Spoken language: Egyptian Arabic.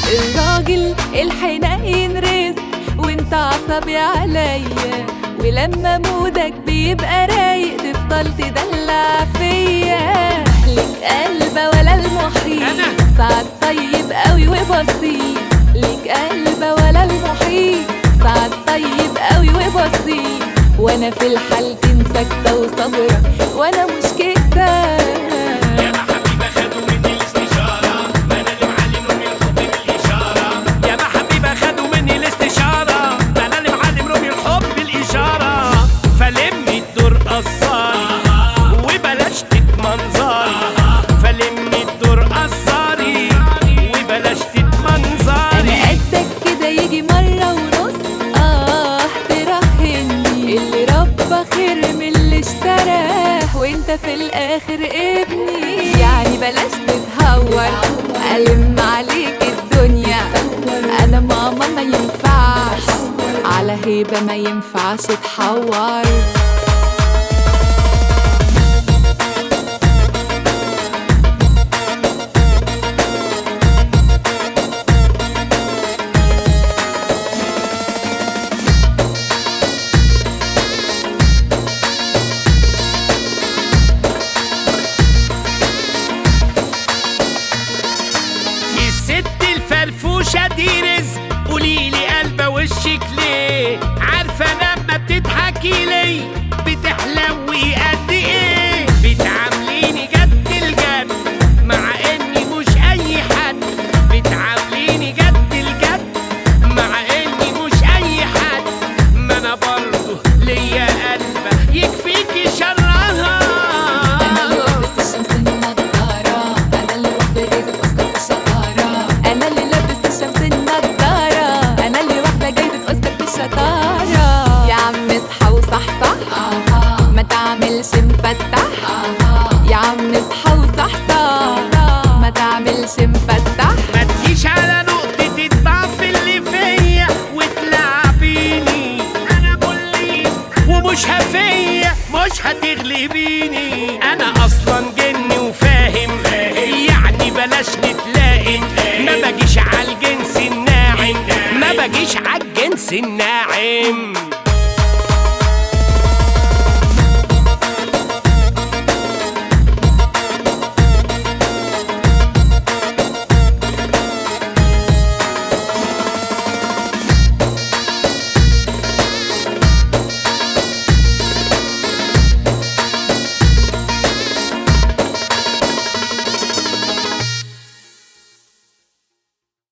الراجل الحنين رزق وانت عصبي عليا ولما مودك بيبقى رايق تفضل تدلع فيا ليك قلبة ولا المحيط أنا؟ سعد طيب قوي وبسيط ليك قلبة ولا المحيط سعد طيب قوي وبسيط وانا في الحالتين ساكتة وصابرة وانا مش كده يا حبيبة خدوا مني الاستشارة ما انا اللي معلم رومي الحب بالاشارة يا حبيبة خدوا مني الاستشارة ما انا اللي معلم رومي الحب بالاشارة فلمي الدور قصاري وبلاش تتمنظري فلمي الدور قصاري وبلاش انا تتمنظري قدك كده يجي مرة ونص اه ترهني اللي ربى خير من اللي اشتراه وانت في الاخر ابني يعني بلاش تتهور ألم عليك الدنيا انا ماما ما ينفعش على هيبة ما ينفعش تحور الست الفرفوشة دي رزق قوليلي قلبة وشك ليه عارفة لما بتضحكي لي بتحلوي قد ايه بتعامليني جد الجد مع اني مش اي حد بتعامليني جد الجد مع اني مش اي حد ما انا برضه ليا قلبة يكفيكي شرها انا اللي لبست الشمس النضارة انا اللي واخدة جايزة اوسكار في الشطارة انا اللي لبست الشمس النضارة انا اللي واخدة جايزة اوسكار في الشطارة يا عم اصحى وصحصح ما تعملش مفتح يا عم اصحى وصحصح ما تعملش مفتح ما تجيش على نقطة الضعف اللي فيا وتلعبيني أنا بوليس ومش هفية مش هتغلبيني أنا أصلا جني وفاهم يعني بلاش نتلاقي ما بجيش على الجنس الناعم ما بجيش على الجنس الناعم